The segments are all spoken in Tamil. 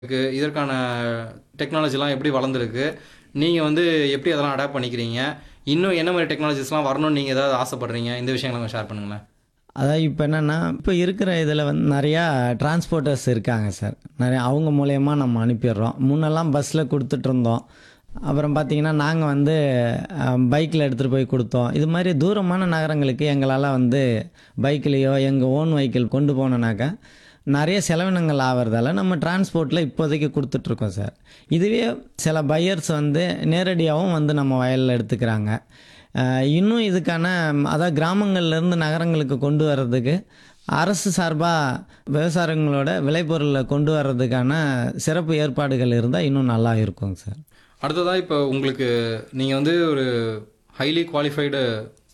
இருக்கு இதற்கான டெக்னாலஜிலாம் எப்படி வளர்ந்துருக்கு நீங்கள் வந்து எப்படி அதெல்லாம் அடாப்ட் பண்ணிக்கிறீங்க இன்னும் என்ன மாதிரி டெக்னாலஜிஸ்லாம் வரணும்னு நீங்கள் ஏதாவது ஆசைப்படுறீங்க இந்த விஷயங்களை ஷேர் பண்ணுங்களேன் அதாவது இப்போ என்னென்னா இப்போ இருக்கிற இதில் வந்து நிறையா டிரான்ஸ்போர்ட்டர்ஸ் இருக்காங்க சார் நிறைய அவங்க மூலயமா நம்ம அனுப்பிடுறோம் முன்னெல்லாம் பஸ்ஸில் கொடுத்துட்டு இருந்தோம் அப்புறம் பார்த்திங்கன்னா நாங்கள் வந்து பைக்கில் எடுத்துகிட்டு போய் கொடுத்தோம் இது மாதிரி தூரமான நகரங்களுக்கு எங்களால் வந்து பைக்லேயோ எங்கள் ஓன் வெஹிக்கிள் கொண்டு போனோன்னாக்கா நிறைய செலவினங்கள் ஆகிறதால நம்ம டிரான்ஸ்போர்ட்டில் இப்போதைக்கு கொடுத்துட்ருக்கோம் சார் இதுவே சில பையர்ஸ் வந்து நேரடியாகவும் வந்து நம்ம வயலில் எடுத்துக்கிறாங்க அஹ் இன்னும் இதுக்கான ம், அதாவது கிராமங்கள்லேருந்து நகரங்களுக்கு கொண்டு வர்றதுக்கு அரசு சார்பாக விவசாயிகளோட விளைபொருளை கொண்டு வர்றதுக்கான சிறப்பு ஏற்பாடுகள் இருந்தால் இன்னும் நல்லா இருக்குங்க சார் அடுத்ததாக இப்போ உங்களுக்கு நீங்கள் வந்து ஒரு ஹைலி குவாலிஃபைடு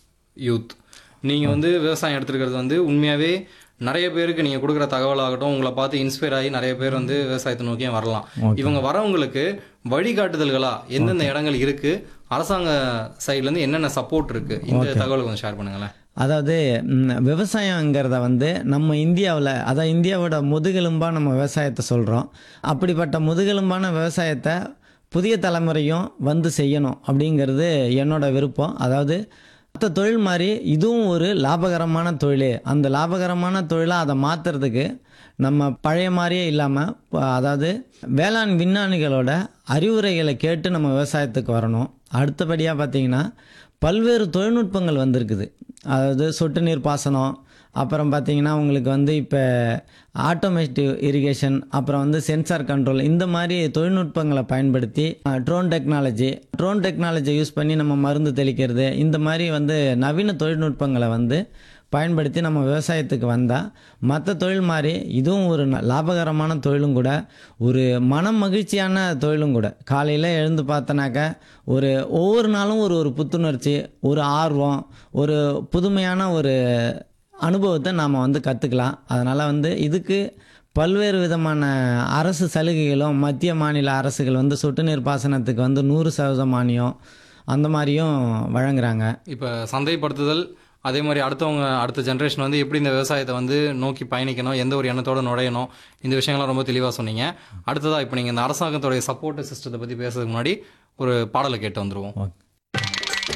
யூத் நீங்கள் வந்து விவசாயம் எடுத்துருக்கிறது வந்து உண்மையாகவே நிறைய பேருக்கு நீங்கள் கொடுக்குற தகவலாகட்டும் உங்களை பார்த்து இன்ஸ்பயர் ஆகி நிறைய பேர் வந்து விவசாயத்தை நோக்கியும் வரலாம் இவங்க வரவங்களுக்கு வழிகாட்டுதல்களா எந்தெந்த இடங்கள் இருக்கு அரசாங்க சைட்லேருந்து என்னென்ன சப்போர்ட் இருக்கு இந்த தகவலை கொஞ்சம் ஷேர் பண்ணுங்களேன் அதாவது ம், விவசாயங்கிறத வந்து நம்ம இந்தியாவில் அதாவது இந்தியாவோட முதுகெலும்பாக நம்ம விவசாயத்தை சொல்கிறோம் அப்படிப்பட்ட முதுகெலும்பான விவசாயத்தை புதிய தலைமுறையும் வந்து செய்யணும் அப்படிங்கிறது என்னோட விருப்பம் அதாவது மற்ற தொழில் மாதிரி இதுவும் ஒரு லாபகரமான தொழில் அந்த லாபகரமான தொழிலாக அதை மாற்றுறதுக்கு நம்ம பழைய மாதிரியே இல்லாமல் அதாவது வேளாண் விஞ்ஞானிகளோட அறிவுரைகளை கேட்டு நம்ம விவசாயத்துக்கு வரணும் அடுத்தபடியாக பார்த்தீங்கன்னா பல்வேறு தொழில்நுட்பங்கள் வந்திருக்குது அதாவது சொட்டு நீர் பாசனம் அப்புறம் பார்த்தீங்கன்னா உங்களுக்கு வந்து இப்போ ஆட்டோமேட்டிவ் இரிகேஷன் அப்புறம் வந்து சென்சார் கண்ட்ரோல் இந்த மாதிரி தொழில்நுட்பங்களை பயன்படுத்தி drone technology drone technology use பண்ணி நம்ம மருந்து தெளிக்கிறது இந்த மாதிரி வந்து நவீன தொழில்நுட்பங்களை வந்து பயன்படுத்தி நம்ம விவசாயத்துக்கு வந்தால் மற்ற தொழில் மாதிரி இதுவும் ஒரு ந- லாபகரமான தொழிலும் கூட ஒரு மனம் மகிழ்ச்சியான தொழிலும் கூட காலையில் எழுந்து பார்த்தனாக்க ஒரு ஒவ்வொரு நாளும் ஒரு ஒரு புத்துணர்ச்சி ஒரு ஆர்வம் ஒரு புதுமையான ஒரு அனுபவத்தை நாம் வந்து கற்றுக்கலாம் அதனால் வந்து இதுக்கு பல்வேறு விதமான அரசு சலுகைகளும் மத்திய மாநில அரசுகள் வந்து சொட்டு நீர் பாசனத்துக்கு வந்து நூறு சதவீதம் மானியம் அந்த மாதிரியும் வழங்குறாங்க இப்போ சந்தைப்படுத்துதல் அதே மாதிரி அடுத்தவங்க அடுத்த ஜென்ரேஷன் வந்து எப்படி இந்த விவசாயத்தை வந்து நோக்கி பயணிக்கணும் எந்த ஒரு எண்ணத்தோட நுழையணும் இந்த விஷயங்கள்லாம் ரொம்ப தெளிவாக சொன்னீங்க அடுத்ததாக இப்போ நீங்கள் இந்த அரசாங்கத்தோடைய சப்போர்ட் சிஸ்டத்தை பற்றி பேசுறதுக்கு முன்னாடி ஒரு பாடலை கேட்டு வந்துருவோம் ஓகே